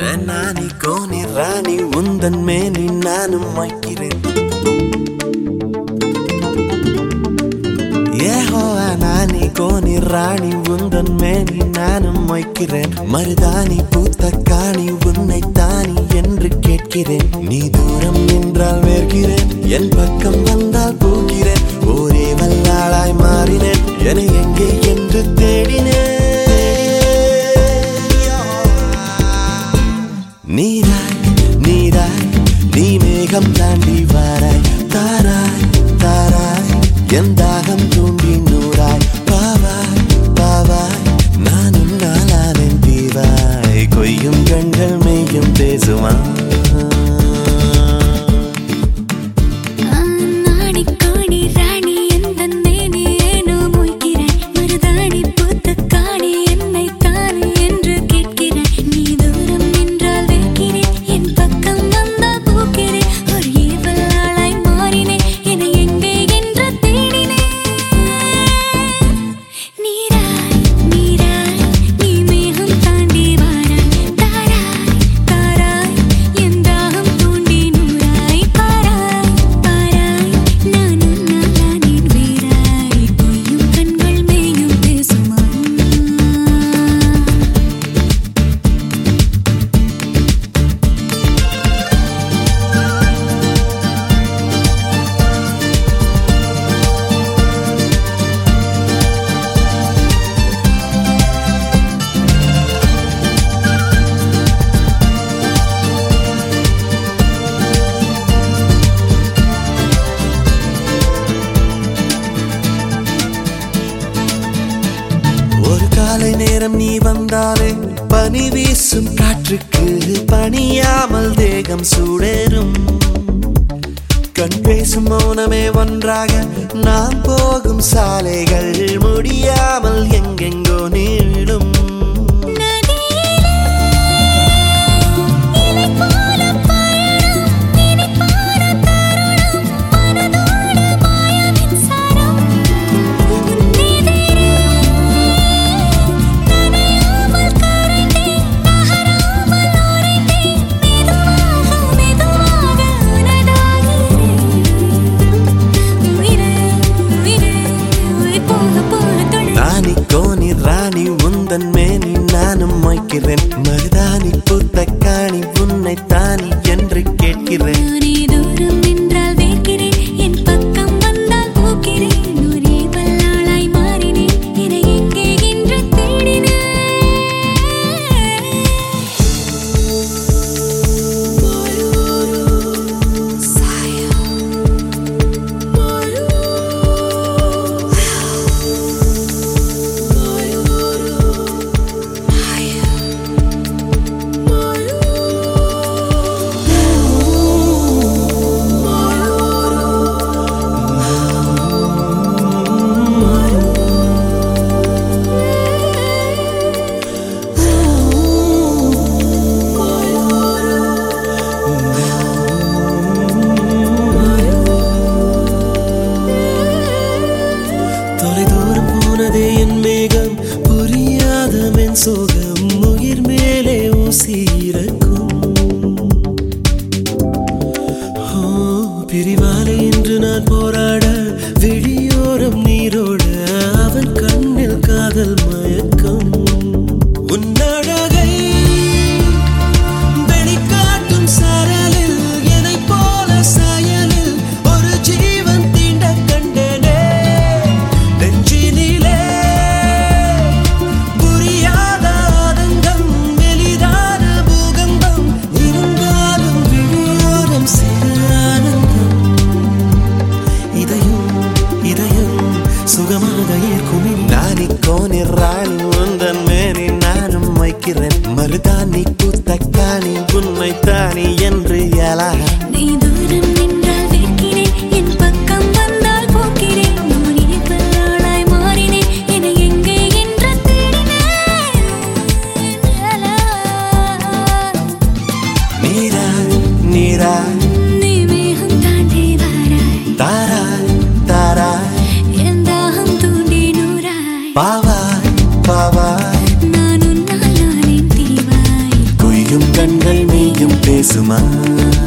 நானி Coney ராணி உந்தன் மேனி நானும் வைக்கிறேன் ஏஹோவா நானி கோனி ராணி உந்தன் மேனி நானும் வைக்கிறேன் மருதாணி பூத்த காணி உன்னை தானி என்று கேட்கிறேன் நீ தூரம் நின்றால் வேர்கிறேன் என் பக்கம் வந்தால் போகிறேன் ஒரே வல்லாளாய் மாறினேன் என எங்கே என்று தேடினேன் நீராய் நீராய் நீ மேகம் தாண்டி வாராய் தாராய் தாராய் என் தாகம் தூண்டி நூறாய் பாவாய் பாவாய் நானும் நாளாவேன் தீவாய் கொய்யும் கண்கள் மெய்யும் பேசுமா நாடி காணி ராணி எந்தன் மேனி ஏனோ மொய்கிறாய் மருதாணி பூத்த காணி என்னை தானே என்று கேட்கிறாய் நீ தூரம் நின்றால் வைக்கிறேன் என் பக்கம் வந்தால் போக்கிறேன் ஒரு ஏவலாளாய் மாறினேன் என எங்கே என்று தேடினேன் நீராய் நீராய் நீ மேகம் தாண்டி வாராய் தாராய் தாராய் என் தாகம் தூண்டி நூறாய் பாராய் பாராய் நானும் நாளானேன் வீராய் பொய்யும் கண்கள் மேயும் பேசுமா ஒரு காலை நேரம் நீ வந்தாலே பனி வீசும் காற்றுக்கு பணியாமல் தேகம் சூடேறும் கண் பேசும் மௌனமே ஒன்றாக நாம் போகும் சாலைகள் முடியாமல் எங்கெங்கோ நீளும் இலை போல பயணம் இனிப்பான தருணம் மனதோடு மாய மின்சாரம் உன்னிதிரே நனையாமல் கரைந்தேன் நகராமல் உறைந்தேன் மெதுவாக மெதுவாக உனதாகிறேன் உயிரே உயிரே உயிர் போக போக தொடு நானி கோனி ராணி உந்தன் மேனி நானும் வைக்கிறேன் மருதாணி புத்த காணி உன்னை தானி என்று கேட்கிறேன் நீ தூரம் நின்றால் வேர்க்கிறேன் என் பக்கம் வந்தால் போக்கிறேன் ஒரே வல்லாளாய் மாறினேன் என எங்கே என்று தேடினேன் தொலை தூரம் போனதே என் மேகம் புரியாத மென் சோகம் உயிர் மேலே ஊசி இறக்கும் ஓ, பிரிவாலே இன்று நான் போராட விழியோரம் நீரோட அவன் கண்ணில் காதல் மயக்கம் உன்னழகை வெளிக்காட்டும் சரலில் எனைப் போல சாயலில் ஒரு ஜீவன் தீண்ட கண்டனே நெஞ்சினிலே புரியாத ஆதங்கம் மெலிதான பூகம்பம் இருந்தாலும் விழியோரம் சிறு ஆனந்தம் இதயம் இதயம் சுகமாக ஏற்குமே நானி கோனி ராணி உந்தன் மேனி நானும் வைக்கிறேன் மருதாணி பூத்த காணி உண்மை தானி என்று எலாக நீ தூரம் நின்றால் வேர்க்கிறேன் என் பக்கம் வந்தால் போக்கிறேன் நான் இனிப்பலாளாய் மாறினேன் என எங்கே என்று தேடினேன் நீராய் நீராய் நீ மேகம் தாண்டி வாராய் தாராய் தாராய் என் தாகம் தூண்டி நூறாய் பாவாய் பாவாய் நான் உன்னால் நானே தீவாய் கொய்யும் கண்கள் நீயும் பேசுமா